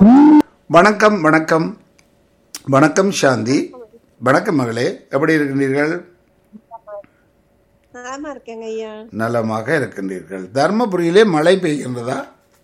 வணக்கம் வணக்கம் வணக்கம் சாந்தி வணக்கம் மகளே எப்படி இருக்கின்றீர்கள் நலமா இருக்கேங்க ஐயா நலமாக இருக்கின்றீர்கள் தர்மபுரியிலே மழை பெய்கின்றதா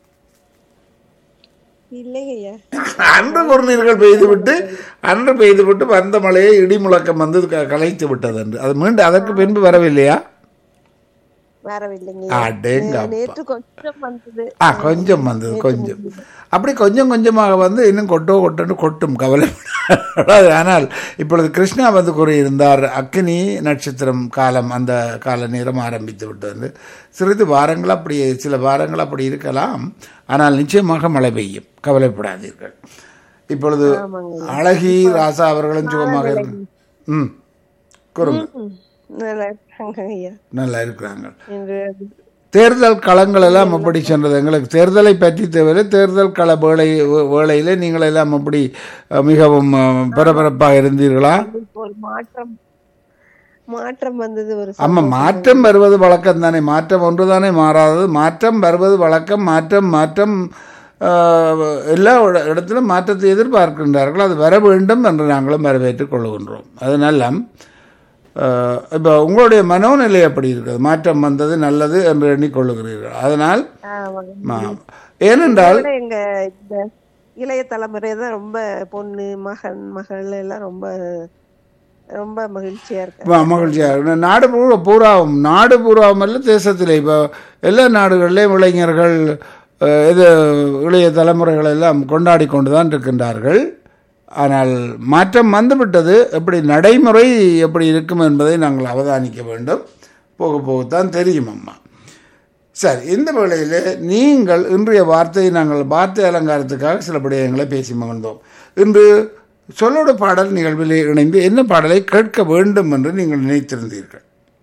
இல்லைங்க ஐயா அன்று குறுநீர்கள் பெய்துவிட்டு அன்று பெய்துவிட்டு வந்த மழையை இடி முழக்கம் வந்து க- கலைத்து விட்டது என்று அது மீண்டும் அதற்கு பின்பு வரவில்லையா வரவில்லைங்க அடேங்கப்பா. நேற்று கொஞ்சம் வந்தது ஆ கொஞ்சம் வந்தது கொஞ்சம் அப்படி கொஞ்சம் கொஞ்சமாக வந்து இன்னும் கொட்டோ கொட்டோன்னு கொட்டும் கவலை ஆனால் இப்பொழுது கிருஷ்ணா வந்து கூறியிருந்தார் அக்கினி நட்சத்திரம் காலம் அந்த கால நேரம் ஆரம்பித்து விட்டது சிறிது வாரங்கள் அப்படி சில வாரங்கள் அப்படி இருக்கலாம் ஆனால் நிச்சயமாக மழை பெய்யும் கவலைப்படாதீர்கள் இப்பொழுது அழகி ராசா அவர்களும் சுகமாக இருக்கு ம் கூறுங்க ம், நல்லா இருக்காங்க ஐயா நல்லா இருக்கிறாங்க என்று தேர்தல் களங்கள் எல்லாம் அப்படி சென்றது எங்களுக்கு தேர்தலை பற்றி தேவையில்லை தேர்தல் கள வேளை வேளையிலே நீங்கள் எல்லாம் அப்படி அஹ், மிகவும் அஹ், பரபரப்பாக இருந்தீர்களா இப்போ ஒரு மாற்றம் மாற்றம் வந்தது ஒரு ஆமா மாற்றம் வருவது வழக்கம் தானே மாற்றம் ஒன்றுதானே மாறாதது மாற்றம் வருவது வழக்கம் மாற்றம் மாற்றம் அஹ், எல்லா இட- இடத்திலும் மாற்றத்தை எதிர்பார்க்கின்றார்கள் அது வர வேண்டும் என்று நாங்களும் வரவேற்றுக் கொள்கின்றோம் அதனால அஹ், இப்போ உங்களுடைய மனோநிலை அப்படி இருக்குது மாற்றம் வந்தது நல்லது என்று எண்ணிக்கொள்ளுகிறீர்கள் அதனால் ஆமாங்க. ஆ, ஏனென்றால் விட எங்க இந்த இளைய தலைமுறை தான் ரொம்ப பொண்ணு மகன் மகள் எல்லாம் ரொம்ப ரொம்ப மகிழ்ச்சியா இருக்காங்க ம- மகிழ்ச்சியாக இருக்கு. நாடு பூரா பூராவும் நாடு பூராவும் அல்ல தேசத்திலே இப்போ எல்லா நாடுகளிலேயும் இளைஞர்கள் அஹ், இது இளைய தலைமுறைகள் எல்லாம் கொண்டாடி கொண்டு தான் இருக்கின்றார்கள் ஆனால் மாற்றம் வந்துவிட்டது எப்படி நடைமுறை எப்படி இருக்கும் என்பதை நாங்கள் அவதானிக்க வேண்டும் போக போகத்தான் தெரியும் அம்மா சரி இந்த வேளையில் நீங்கள் இன்றைய வார்த்தையை நாங்கள் வார்த்தை அலங்காரத்துக்காக சில விடயங்களை பேசி மகிழ்ந்தோம் இன்று சொல்லோடு பாடல் நிகழ்வில் இணைந்து என்ன பாடலை கேட்க வேண்டும் என்று நீங்கள் நினைத்திருந்தீர்கள்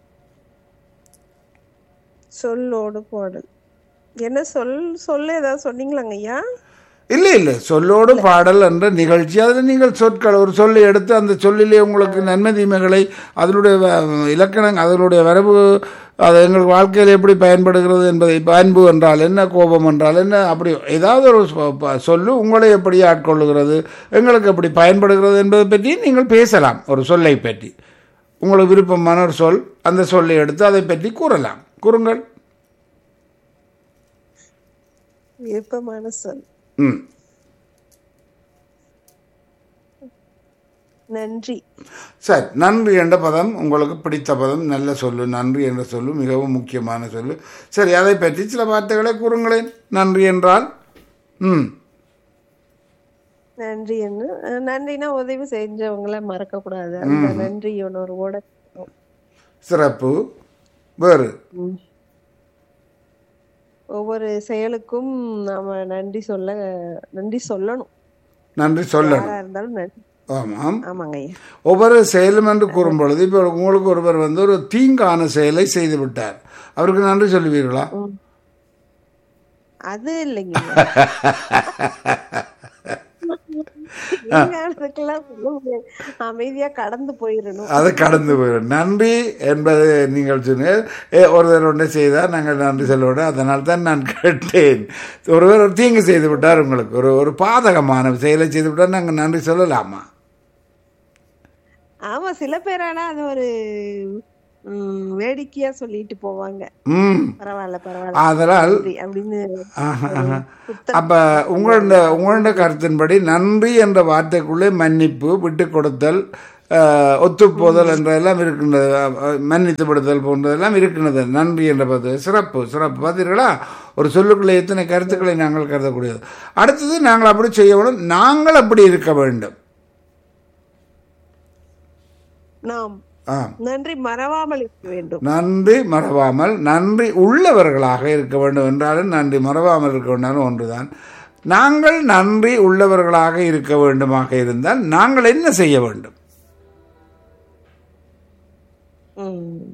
சொல்லோடு போடல் என்ன சொல் சொல்ல ஏதாவது சொன்னீங்களாங்க ஐயா இல்லை இல்லை சொல்லோடு பாடல் என்ற நிகழ்ச்சி அதில் நீங்கள் சொற்கள் ஒரு சொல்லை எடுத்து அந்த சொல்லிலே உங்களுக்கு நன்மை தீமைகளை அதனுடைய வ- இலக்கணம் அதனுடைய வரவு அது எங்கள் வாழ்க்கையில் எப்படி பயன்படுகிறது என்பதை இப்ப அன்பு என்றால் என்ன கோபம் என்றால் என்ன அப்படி ஏதாவது ஒரு சொ- ப- சொல்லு உங்களை எப்படி ஆட்கொள்ளுகிறது எங்களுக்கு எப்படி பயன்படுகிறது என்பதை பற்றி நீங்கள் பேசலாம் ஒரு சொல்லை பற்றி உங்களுக்கு விருப்பமான ஒரு சொல் அந்த சொல்லை எடுத்து அதை பற்றி கூறலாம் கூறுங்கள் விருப்பமான சொல் ம் நன்றி சரி நன்றி என்ற பதம் உங்களுக்கு பிடித்த பதம் நல்ல சொல்லு நன்றி என்ற சொல்லு மிகவும் முக்கியமான சொல்லு சரி அதை பற்றி சில வார்த்தைகளை கூறுங்களேன் நன்றி என்றால் ம் நன்றி என்ன அஹ் நன்றினா உதவி செஞ்சவங்கள மறக்க கூடாது அந்த நன்றி உணர்வோட சிறப்பு வேறு ம். ஒவ்வொரு செயலுக்கும் நாம நன்றி சொல்ல நன்றி சொல்லணும் நன்றி சொல்லணும் யாரா இருந்தாலும் நன்றி ஆமாம் ஆமாங்க ஐயா ஒவ்வொரு செயலும் என்று கூறும் பொழுது இப்போ உங்களுக்கு ஒருவர் வந்து ஒரு தீங்கான செயலை செய்து விட்டார் அவருக்கு நன்றி சொல்லுவீர்களா அது இல்லைங்க அதுக்கெல்லாம் சொல்ல முடியாது. அமைதியா கடந்து போயிடணும் அது கடந்து போயிடும் நன்றி என்பது நீங்கள் சொன்னீர் ஏ, ஒருவர் ஒன்றை செய்தார் நாங்கள் நன்றி சொல்லுவோம் அதனால் தான் நான் கேட்டேன் ஒருவர் ஒரு தீங்கு செய்து விட்டார் உங்களுக்கு ஒரு ஒரு பாதகமான செயலை செய்து விட்டார் நாங்கள் நன்றி சொல்லலாமா ஆமா சில பேர் ஆனா அது ஒரு ம், வேடிக்கையா சொல்லிட்டு போவாங்க ம் பரவாயில்ல பரவாயில்ல அதனால் நன்றி அப்படின்னு ஆஹா, ஆஹா. அப்ப உங்களோட உங்களோட கருத்தின்படி நன்றி என்ற வார்த்தைக்குள்ளே மன்னிப்பு விட்டு கொடுத்தல் அஹ், ஒத்துப்போதல் என்றெல்லாம் இருக்கின்றது அஹ், மன்னித்து விடுதல் போன்றதெல்லாம் இருக்கின்றது நன்றி என்ற பது சிறப்பு சிறப்பு பார்த்தீர்களா ஒரு சொல்லுக்குள்ளே எத்தனை கருத்துக்களை நாங்கள் கருதக்கூடியது அடுத்தது நாங்கள் அப்படி செய்ய வேண்டும் நாங்கள் அப்படி இருக்க வேண்டும் நாம் ஆ நன்றி மறவாமல் இருக்க வேண்டும் நன்றி மறவாமல் நன்றி உள்ளவர்களாக இருக்க வேண்டும் என்றாலும் நன்றி மறவாமல் இருக்க வேண்டும் ஒன்றுதான் நாங்கள் நன்றி உள்ளவர்களாக இருக்க வேண்டுமாக இருந்தால் நாங்கள் என்ன செய்ய வேண்டும் ம்.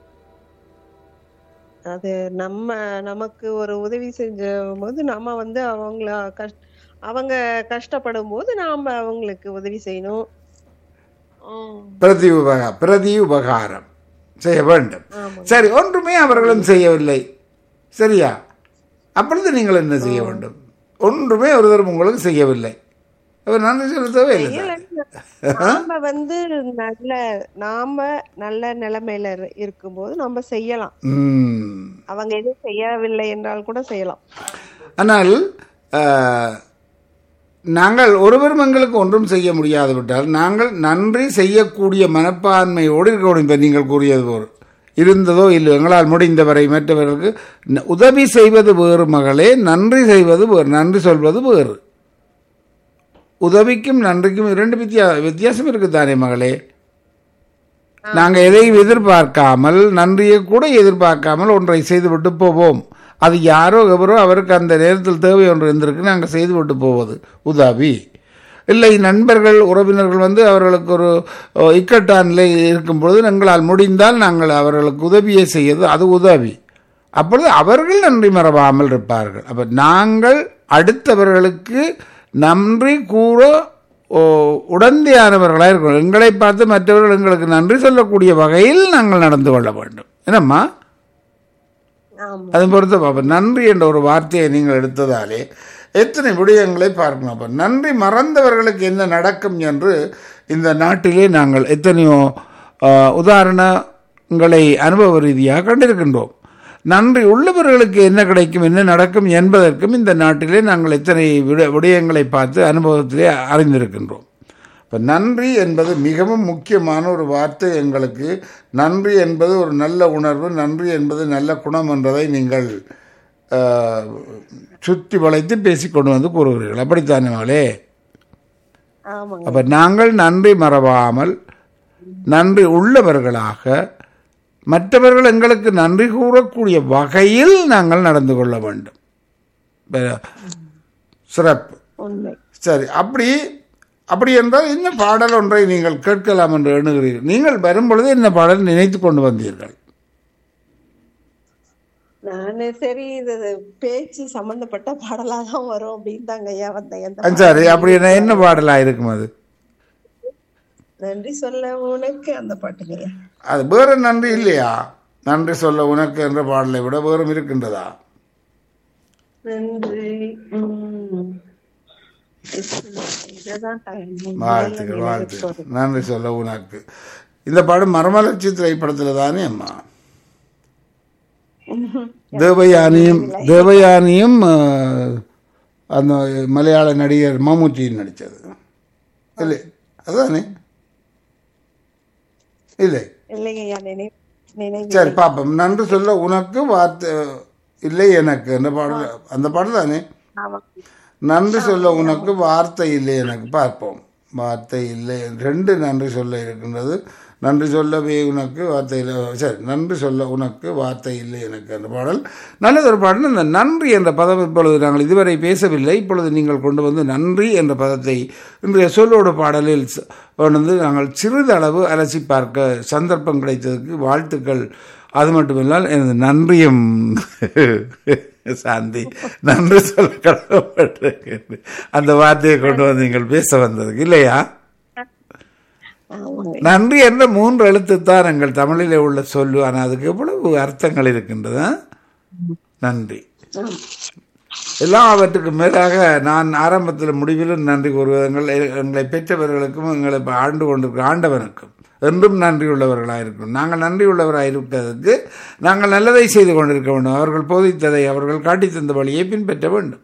அது நம்ம நமக்கு ஒரு உதவி செஞ்ச போது நம்ம வந்து அவங்கள கஷ்ட அவங்க கஷ்டப்படும் போது நாம அவங்களுக்கு உதவி செய்யணும் ம். பிரதி உபகா பிரதி உபகாரம் செய்ய வேண்டும் சரி ஒன்றுமே அவர்களும் செய்யவில்லை சரியா அப்பொழுது நீங்கள் என்ன செய்ய வேண்டும் ஒன்றுமே ஒருத்தரும் உங்களுக்கு செய்யவில்லை அப்ப நன்றி சொல்ல தேவையில்லை சார். நாம வந்து நல்ல நாம நல்ல நிலைமையில இரு- இருக்கும்போது நம்ம செய்யலாம் ம். அவங்க எதுவும் செய்யவில்லை என்றால் கூட செய்யலாம் ஆனால் அஹ், நாங்கள் ஒருவரும் எங்களுக்கு ஒன்றும் செய்ய முடியாது விட்டால் நாங்கள் நன்றி செய்யக்கூடிய மனப்பான்மையோடு இருக்க முடியும் இப்ப நீங்கள் கூறியது போல் இருந்ததோ இல்லை எங்களால் முடிந்தவரை மற்றவர்களுக்கு ந- உதவி செய்வது வேறு மகளே நன்றி செய்வது வேறு நன்றி சொல்வது வேறு உதவிக்கும் நன்றிக்கும் இரண்டு வித்தியா வித்தியாசம் இருக்குதானே மகளே நாங்கள் எதையும் எதிர்பார்க்காமல் நன்றியை கூட எதிர்பார்க்காமல் ஒன்றை செய்துவிட்டு போவோம் அது யாரோ எவரோ அவருக்கு அந்த நேரத்தில் தேவை ஒன்று இருந்திருக்கு நாங்கள் செய்துவிட்டு போவது உதவி இல்லை நண்பர்கள் உறவினர்கள் வந்து அவர்களுக்கு ஒரு ஓ, இக்கட்டான நிலை இருக்கும் பொழுது எங்களால் முடிந்தால் நாங்கள் அவர்களுக்கு உதவியை செய்வது அது உதவி அப்பொழுது அவர்கள் நன்றி மறவாமல் இருப்பார்கள் அப்போ நாங்கள் அடுத்தவர்களுக்கு நன்றி கூற ஓ, உடந்தையானவர்களாக இருக்கணும் எங்களை பார்த்து மற்றவர்கள் எங்களுக்கு நன்றி சொல்லக்கூடிய வகையில் நாங்கள் நடந்து கொள்ள வேண்டும் என்னம்மா ஆமா அதை பொறுத்து அப்போ நன்றி என்ற ஒரு வார்த்தையை நீங்கள் எடுத்ததாலே எத்தனை விடயங்களை பார்க்கணும் அப்போ நன்றி மறந்தவர்களுக்கு என்ன நடக்கும் என்று இந்த நாட்டிலே நாங்கள் எத்தனையோ ஆ, உதாரணங்களை அனுபவ ரீதியாக கண்டிருக்கின்றோம் நன்றி உள்ளவர்களுக்கு என்ன கிடைக்கும் என்ன நடக்கும் என்பதற்கும் இந்த நாட்டிலே நாங்கள் எத்தனை விட விடயங்களை பார்த்து அனுபவத்திலே அறிந்திருக்கின்றோம் இப்போ நன்றி என்பது மிகவும் முக்கியமான ஒரு வார்த்தை எங்களுக்கு நன்றி என்பது ஒரு நல்ல உணர்வு நன்றி என்பது நல்ல குணம் என்றதை நீங்கள் ஆஹ், சுற்றி வளைத்து பேசிக்கொண்டு வந்து கூறுகிறீர்கள் அப்படித்தானே மகளே ஆமாங்க அப்போ நாங்கள் நன்றி மறவாமல் நன்றி உள்ளவர்களாக மற்றவர்கள் எங்களுக்கு நன்றி கூறக்கூடிய வகையில் நாங்கள் நடந்து கொள்ள வேண்டும் ப- சிறப்பு உண்மை சரி அப்படி அப்படி என்றால் என்ன பாடல் ஒன்றை நீங்கள் கேட்கலாம் என்று எண்ணுகிறீர்கள் நீங்கள் வரும்பொழுது என்ன பாடல் நினைத்து கொண்டு வந்தீர்கள் நானு சரி இது பேச்சு சம்பந்தப்பட்ட பாடலா தான் வரும் அப்படின்னு தாங்க ஐயா வந்தேன் எந்த அஹ் சரி அப்படி என்ன என்ன பாடலாக இருக்கும் அது நன்றி சொல்ல உனக்கு அந்த பாட்டுங்க ஐயா. அது வேறு நன்றி இல்லையா நன்றி சொல்ல உனக்கு என்ற பாடலை விட வேறும் இருக்கின்றதா நன்றி உம். இதுதான் time. வாழ்த்துக்கள் வாழ்த்துக்கள் நன்றி சொல்ல உனக்கு இந்த பாடம் மரமலர்ச்சி திரைப்படத்தில் தானே அம்மா தேவயானியும் தேவயானியும் அஹ், அந்த மலையாள நடிகர் மம்முட்டியும் நடித்தது இல்லை அதுதானே இல்லை இல்லைங்க ஐயா நினைவு நினைவு சரி பாப்போம் நன்றி சொல்ல உனக்கு வார்த்தை இல்லை எனக்கு அந்த பாடல் அந்த பாடல் தானே ஆமா நன்றி சொல்ல உனக்கு வார்த்தை இல்லை எனக்கு பார்ப்போம் வார்த்தை இல்லை ரெண்டு நன்றி சொல்ல இருக்கின்றது நன்றி சொல்லவே உனக்கு வார்த்தை இல்லை சரி நன்றி சொல்ல உனக்கு வார்த்தை இல்லை எனக்கு அந்த பாடல் நல்லதொரு பாடல் இந்த நன்றி என்ற பதம் இப்பொழுது நாங்கள் இதுவரை பேசவில்லை இப்பொழுது நீங்கள் கொண்டு வந்து நன்றி என்ற பதத்தை இன்றைய சொல்லோட பாடலில் ச- வந்து நாங்கள் சிறிதளவு அலசி பார்க்க சந்தர்ப்பம் கிடைத்ததுக்கு வாழ்த்துக்கள் அது மட்டுமில்லால் எனது நன்றியும் சாந்தி நன்றி சொல்ல கடமைப்பட்டிருக்கிறேன் அந்த வார்த்தையை கொண்டு வந்து நீங்கள் பேச வந்ததுக்கு இல்லையா ஆமாங்க நன்றி என்ற மூன்று எழுத்து தான் எங்கள் தமிழிலே உள்ள சொல்லு ஆனால் அதுக்கு எவ்வளவு அர்த்தங்கள் இருக்கின்றது ஆ? நன்றி ஆமா. எல்லாவற்றுக்கும் மேலாக நான் ஆரம்பத்தில் முடிவிலும் நன்றி கூறுவது எங்கள் எங்களை பெற்றவர்களுக்கும் எங்களை இப்ப ஆண்டு கொண்டிருக்கிற ஆண்டவனுக்கும் என்றும் நன்றி உள்ளவர்களாக இருக்கும் நாங்கள் நன்றி உள்ளவராக இருக்கிறதுக்கு நாங்கள் நல்லதை செய்து கொண்டிருக்க வேண்டும் அவர்கள் போதித்ததை அவர்கள் காட்டித் தந்த வழியை பின்பற்ற வேண்டும்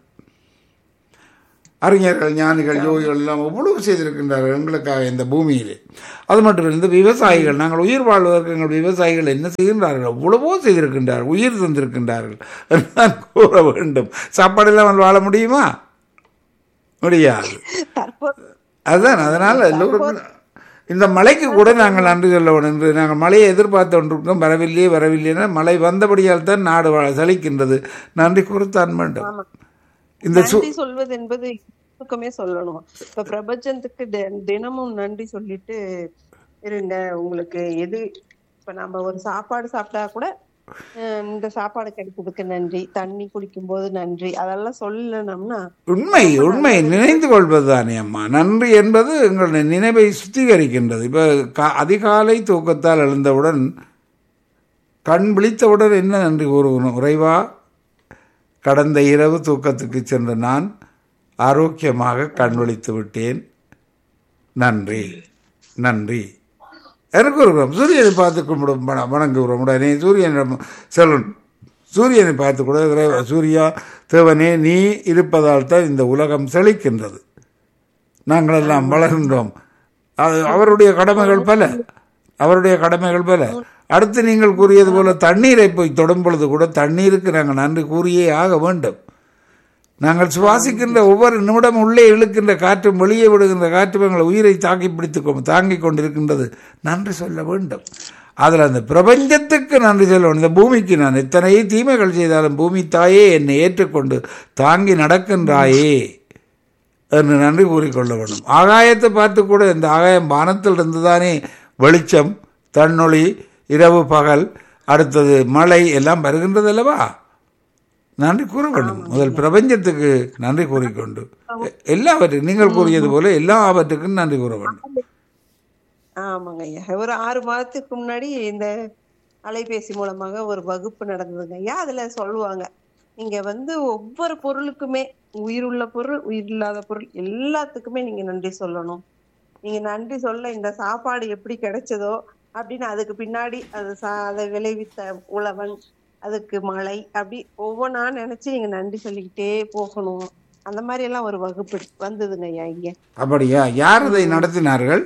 அறிஞர்கள் ஞானிகள் யோகிகள் எல்லாம் எவ்வளவு செய்திருக்கின்றார்கள் எங்களுக்காக இந்த பூமியிலே அது மட்டும் இருந்து விவசாயிகள் நாங்கள் உயிர் வாழ்வதற்கு எங்கள் விவசாயிகள் என்ன செய்கின்றார்கள் எவ்வளவோ செய்திருக்கின்றார்கள் உயிர் தந்திருக்கின்றார்கள் என்று நான் கூற வேண்டும் சாப்பாடு இல்லாமல் வாழ முடியுமா முடியாது தற்போது அதுதான் அதனால் எல்லோருக்கும் இந்த மழைக்கு கூட நாங்கள் நன்றி சொல்ல வேண்டும் என்று நாங்கள் மழையை எதிர்பார்த்து கொண்டிருக்கோம் வரவில்லையே வரவில்லைன்னா மழை வந்தபடியால் தான் நாடு வாழ செழிக்கின்றது நன்றி கூறத்தான் வேண்டும் ஆமா. இந்த சு நன்றி சொல்வது என்பது எல்லாருக்குமே சொல்லணும் இப்ப பிரபஞ்சத்துக்கு தி- தினமும் நன்றி சொல்லிட்டு இருங்க உங்களுக்கு எது இப்ப நம்ம ஒரு சாப்பாடு சாப்பிட்டா கூட அஹ் இந்த சாப்பாடு கிடைச்சதுக்கு நன்றி தண்ணி குடிக்கும் போது நன்றி அதெல்லாம் சொல்லணும்னா உண்மை உண்மை நினைந்து கொள்வதுதானே அம்மா நன்றி என்பது எங்களுடைய நினைவை சுத்திகரிக்கின்றது இப்போ கா- அதிகாலை தூக்கத்தால் எழுந்தவுடன் கண் விழித்தவுடன் என்ன நன்றி கூறுகணும் உறைவா கடந்த இரவு தூக்கத்துக்கு சென்ற நான் ஆரோக்கியமாக கண் விழித்து விட்டேன் நன்றி நன்றி எனக்கு ஒரு குணம். சூரியனை பார்த்து கும்பிடும் வண- வணங்குகிறோம் உடனே சூரியனிடம் செல்லும் சூரியனை பார்த்து கூட இறைவ- சூர்யா தேவனே நீ இருப்பதால் தான் இந்த உலகம் செழிக்கின்றது நாங்கள் எல்லாம் வளர்கின்றோம் அது அவருடைய கடமைகள் பல அவருடைய கடமைகள் பல அடுத்து நீங்கள் கூறியது போல தண்ணீரை போய் தொடும் பொழுது கூட தண்ணீருக்கு நாங்கள் நன்றி கூறியே ஆக வேண்டும் நாங்கள் சுவாசிக்கின்ற ஒவ்வொரு நிமிடம் உள்ளே இழுக்கின்ற காற்றும் வெளியே விடுகின்ற காற்றும் எங்கள் உயிரை தாக்கி பிடித்து தாங்கிக் கொண்டிருக்கின்றது நன்றி சொல்ல வேண்டும் அதில் அந்த பிரபஞ்சத்துக்கு நன்றி சொல்ல வேண்டும் இந்த பூமிக்கு நான் எத்தனை தீமைகள் செய்தாலும் பூமி தாயே என்னை ஏற்றுக்கொண்டு தாங்கி நடக்கின்றாயே என்று நன்றி கூறிக்கொள்ள வேண்டும் ஆகாயத்தை பார்த்து கூட இந்த ஆகாயம் வானத்தில் இருந்துதானே வெளிச்சம் தன்னொளி இரவு பகல் அடுத்தது மழை எல்லாம் வருகின்றது அல்லவா நன்றி கூற வேண்டும் முதல் பிரபஞ்சத்துக்கு நன்றி கூறிக்கொண்டு எ- எல்லாவற்றுக்கும் நீங்கள் கூறியது போல எல்லாவற்றுக்கும் நன்றி கூற வேண்டும் ஆமாங்க ஐயா ஒரு ஆறு மாதத்துக்கு முன்னாடி இந்த அலைபேசி மூலமாக ஒரு வகுப்பு நடந்ததுங்க ஐயா அதுல சொல்லுவாங்க நீங்க வந்து ஒவ்வொரு பொருளுக்குமே உயிருள்ள பொருள் உயிர் இல்லாத பொருள் எல்லாத்துக்குமே நீங்க நன்றி சொல்லணும் நீங்க நன்றி சொல்ல இந்த சாப்பாடு எப்படி கிடைச்சதோ அப்படின்னு அதுக்கு பின்னாடி அது சா- அதை விளைவித்த உழவன் அதுக்கு மழை அப்படி ஒவ்வொன்றா நினைச்சு நீங்க நன்றி சொல்லிக்கிட்டே போகணும் அந்த மாதிரி எல்லாம் ஒரு வகுப்பு வந்ததுங்க ஐயா இங்க அப்படியா யார் அதை நடத்தினார்கள்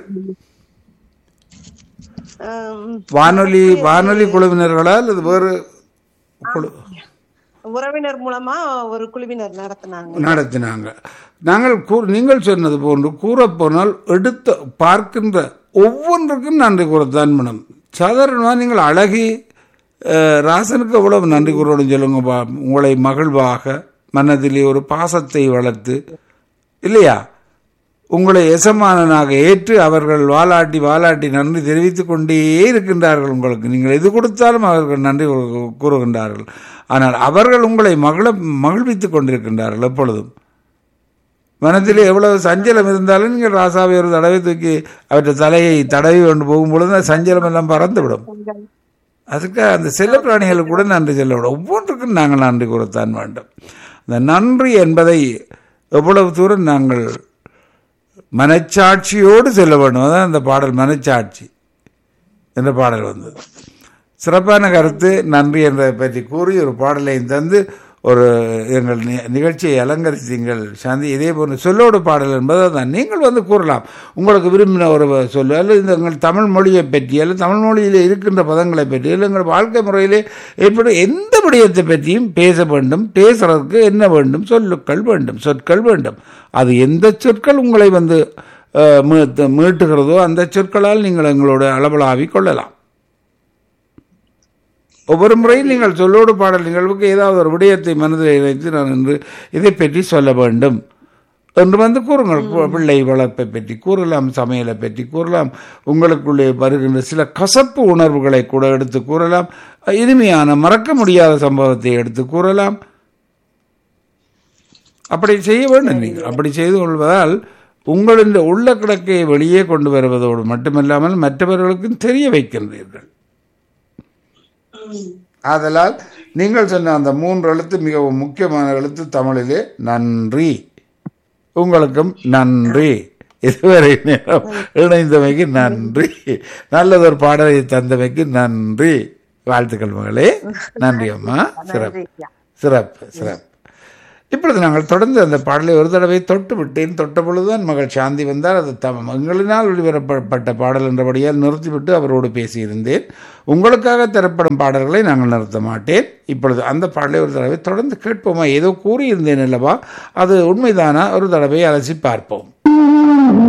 ஆம், வானொலி வானொலி குழுவினர்களா அல்லது வேறு குழு உறவினர் மூலமா ஒரு குழுவினர் நடத்தினாங்க நடத்தினாங்க நாங்கள் கூ நீங்கள் சொன்னது போன்று கூறப்போனால் எடுத்த பார்க்கின்ற ஒவ்வொன்றுக்கும் நன்றி கூறத்தான் மனம் சாதாரணமாக நீங்கள் அழகி அஹ், ராசனுக்கு எவ்வளவு நன்றி கூறணும் சொல்லுங்க பா. உங்களை மகிழ்வாக மனதிலே ஒரு பாசத்தை வளர்த்து இல்லையா உங்களை எசமானனாக ஏற்று அவர்கள் வாலாட்டி வாலாட்டி நன்றி தெரிவித்துக் கொண்டே இருக்கின்றார்கள் உங்களுக்கு நீங்கள் எது கொடுத்தாலும் அவர்கள் நன்றி கூறு- கூறுகின்றார்கள் ஆனால் அவர்கள் உங்களை மகிழ மகிழ்வித்துக் கொண்டிருக்கின்றார்கள் எப்பொழுதும் மனதிலே எவ்வளவு சஞ்சலம் இருந்தாலும் நீங்கள் ராசாவை ஒரு தடவை தூக்கி அவற்றை தலையை தடவி கொண்டு போகும்பொழுது அந்த சஞ்சலம் எல்லாம் பறந்துவிடும் அதுக்கு அந்த செல்ல பிராணிகளுக்கு கூட நன்றி சொல்ல விடும் ஒவ்வொன்றுக்கும் நாங்கள் நன்றி கூறத்தான் வேண்டும் அந்த நன்றி என்பதை எவ்வளவு தூரம் நாங்கள் மனச்சாட்சியோடு செல்ல வேண்டும் அதான் அந்த பாடல் மனச்சாட்சி என்ற பாடல் வந்தது சிறப்பான கருத்து நன்றி என்பதை பற்றி கூறி ஒரு பாடலையும் தந்து ஒரு எங்கள் நி- நிகழ்ச்சியை அலங்கரித்தீங்கள் சாந்தி இதே போன்ற சொல்லோடு பாடல் என்பது தான் நீங்கள் வந்து கூறலாம் உங்களுக்கு விரும்பின ஒரு சொல்லு அல்லது இந்த எங்கள் தமிழ் மொழியை பற்றி அல்லது தமிழ் மொழியில் இருக்கின்ற பதங்களை பற்றி இல்லை எங்கள் வாழ்க்கை முறையிலே ஏற்படும் எந்த விடயத்தை பற்றியும் பேச வேண்டும் பேசுறதுக்கு என்ன வேண்டும் சொல்லுக்கள் வேண்டும் சொற்கள் வேண்டும் அது எந்த சொற்கள் உங்களை வந்து அஹ், மீட்டு- மீட்டுகிறதோ அந்த சொற்களால் நீங்கள் எங்களோட அளவலாவிக் கொள்ளலாம் ஒவ்வொரு முறையும் நீங்கள் சொல்லோடு பாடல் நிகழ்வுக்கு ஏதாவது ஒரு விடயத்தை மனதில் வைத்து நான் இன்று இதை பற்றி சொல்ல வேண்டும் என்று வந்து கூறுங்கள் கு- பிள்ளை வளர்ப்பை பற்றி கூறலாம் சமையலை பற்றி கூறலாம் உங்களுக்குள்ளே வருகின்ற சில கசப்பு உணர்வுகளை கூட எடுத்து கூறலாம் இனிமையான மறக்க முடியாத சம்பவத்தை எடுத்து கூறலாம் அப்படி செய்ய வேண்டும் நீங்கள் அப்படி செய்து கொள்வதால் உங்களின் உள்ள கிடக்கையை வெளியே கொண்டு வருவதோடு மட்டுமல்லாமல் மற்றவர்களுக்கும் தெரிய வைக்கின்றீர்கள் ஆதலால் நீங்கள் சொன்ன அந்த மூன்று எழுத்து மிகவும் முக்கியமான எழுத்து தமிழிலே நன்றி உங்களுக்கும் நன்றி இதுவரை நேரம் இணைந்தமைக்கு நன்றி நல்லதொரு பாடலை தந்தமைக்கு நன்றி வாழ்த்துக்கள் மகளே நன்றி அம்மா சிறப்பு சிறப்பு சிறப்பு இப்பொழுது நாங்கள் தொடர்ந்து அந்த பாடலை ஒரு தடவை தொட்டு விட்டேன் தொட்ட பொழுதுதான் மகள் சாந்தி வந்தால் அது தம் எங்களினால் வெளிவரப்பட்ட பாடல் என்றபடியால் நிறுத்திவிட்டு அவரோடு பேசியிருந்தேன் உங்களுக்காக தரப்படும் பாடல்களை நாங்கள் நிறுத்த மாட்டேன் இப்பொழுது அந்த பாடலை ஒரு தடவை தொடர்ந்து கேட்போமா ஏதோ கூறியிருந்தேன் அல்லவா அது உண்மைதானா ஒரு தடவை அலசி பார்ப்போம்